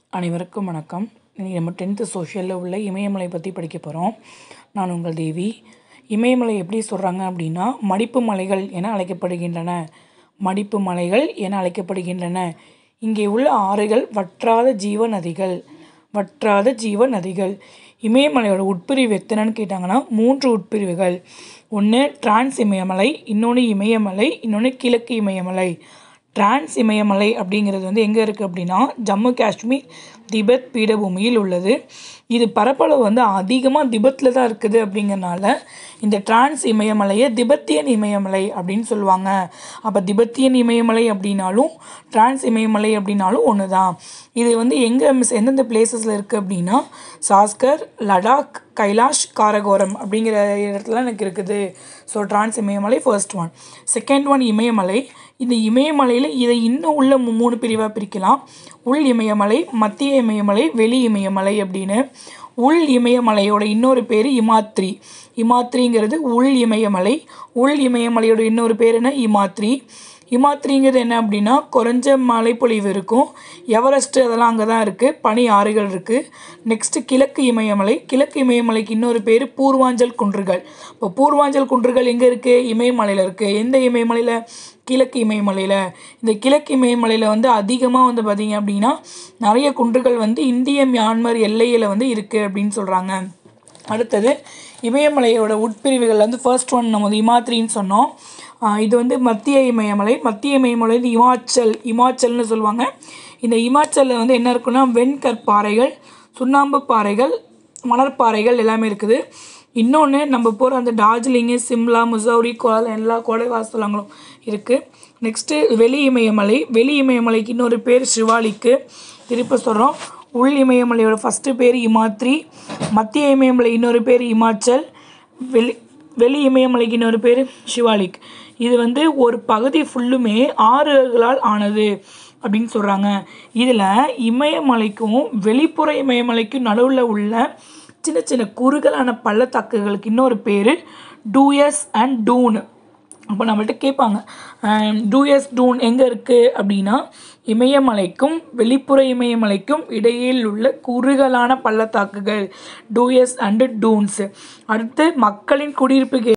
அனைவருக்கும் வணக்கம் இன்றைக்கி நம்ம டென்த்து சோஷியலில் உள்ள இமயமலை பற்றி படிக்க போகிறோம் நான் உங்கள் தேவி இமயமலை எப்படி சொல்கிறாங்க அப்படின்னா மடிப்பு மலைகள் என அழைக்கப்படுகின்றன மடிப்பு மலைகள் என அழைக்கப்படுகின்றன இங்கே உள்ள ஆறுகள் வற்றாத ஜீவ நதிகள் வற்றாத ஜீவ நதிகள் இமயமலையோட உட்பிரிவு எத்தனைன்னு கேட்டாங்கன்னா மூன்று உட்பிரிவுகள் ஒன்று டிரான்ஸ் இமயமலை இன்னொன்று இமயமலை இன்னொன்று கிழக்கு இமயமலை டிரான்ஸ் இமயமலை அப்படிங்கிறது வந்து எங்கே இருக்குது அப்படின்னா ஜம்மு காஷ்மீர் திபெத் பீடபூமியில் உள்ளது இது பரப்பளவு வந்து அதிகமாக திபெத்தில் தான் இருக்குது அப்படிங்கிறனால இந்த டிரான்ஸ் இமயமலையை திபெத்தியன் இமயமலை அப்படின்னு சொல்லுவாங்க அப்போ திபெத்தியன் இமயமலை அப்படின்னாலும் டிரான்ஸ் இமயமலை அப்படின்னாலும் ஒன்று தான் இது வந்து எங்கே எந்தெந்த பிளேசஸில் இருக்குது அப்படின்னா சாஸ்கர் லடாக் கைலாஷ் காரகோரம் அப்படிங்கிற இடத்துல எனக்கு இருக்குது ஸோ டிரான்ஸ் இமயமலை ஃபர்ஸ்ட் ஒன் செகண்ட் ஒன் இமயமலை இந்த இமயமலையில் இதை இன்னும் உள்ள மூ- மூணு பிரிவாக பிரிக்கலாம் உள் இமயமலை மத்திய இமயமலை வெளி இமயமலை அப்படின்னு உள் இமயமலையோட இன்னொரு பேர் இமாத்ரி இமாத்ரிங்கிறது உள் இமயமலை உள் இமயமலையோட இன்னொரு பேர் என்ன இமாத்ரி இமாத்ரிங்கிறது என்ன அப்படின்னா குறைஞ்ச மழைப்பொழிவு இருக்கும் எவரெஸ்ட் அதெல்லாம் அங்கே தான் இருக்குது பனி ஆறுகள் இருக்குது நெக்ஸ்ட்டு கிழக்கு இமயமலை கிழக்கு இமயமலைக்கு இன்னொரு பேர் பூர்வாஞ்சல் குன்றுகள் இப்போ பூர்வாஞ்சல் குன்றுகள் எங்கே இருக்குது இமயமலையில் இருக்குது எந்த இமயமலையில் கிழக்கு இமயமலையில் இந்த கிழக்கு இமயமலையில் வந்து அதிகமாக வந்து பார்த்திங்க அப்படின்னா நிறைய குன்றுகள் வந்து இந்திய மியான்மர் எல்லையில் வந்து இருக்குது அப்படின்னு சொல்கிறாங்க அடுத்தது இமயமலையோட உட்பிரிவுகள் வந்து ஃபர்ஸ்ட் ஒன் நம்ம வந்து இமாத்ரின்னு சொன்னோம் ஆஹ் இது வந்து மத்திய இமயமலை மத்திய இமயமலை வந்து இமாச்சல் இமாச்சல்னு சொல்லுவாங்க இந்த இமாச்சலில் வந்து என்ன இருக்குன்னா வெண்கற்பாறைகள் சுண்ணாம்பு பாறைகள் மணற்பாறைகள் எல்லாமே இருக்குது இன்னொன்று நம்ம போகிற அந்த டார்ஜிலிங்கு சிம்லா முசௌரி கோல் எல்லா கோடைவாசலங்களும் இருக்குது நெக்ஸ்ட்டு வெளி இமயமலை வெளி இமயமலைக்கு இன்னொரு பேர் சிவாலிக்கு திருப்ப சொல்கிறோம் உள் இமயமலையோட ஃபஸ்ட்டு பேர் இமாத்ரி மத்திய இமயமலை இன்னொரு பேர் இமாச்சல் வெளி வெளி இமயமலைக்கு இன்னொரு பேர் சிவாலிக் இது வந்து ஒரு பகுதி ஃபுல்லுமே ஆறுகளால் ஆனது அப்படின்னு சொல்கிறாங்க இதில் இமயமலைக்கும் வெளிப்புற இமயமலைக்கும் நடுவில் உள்ள சின்ன சின்ன குறுகலான பள்ளத்தாக்குகளுக்கு இன்னொரு பேர் டூயஸ் அண்ட் டூன் அப்போ நம்மள்ட்ட கேட்பாங்க டூயஸ் டூன் எங்கே இருக்குது அப்படின்னா இமயமலைக்கும் வெளிப்புற இமயமலைக்கும் இடையில் உள்ள குறுகலான பள்ளத்தாக்குகள் டூயஸ் அண்டு டூன்ஸ் அடுத்து மக்களின் குடியிருப்புக்கு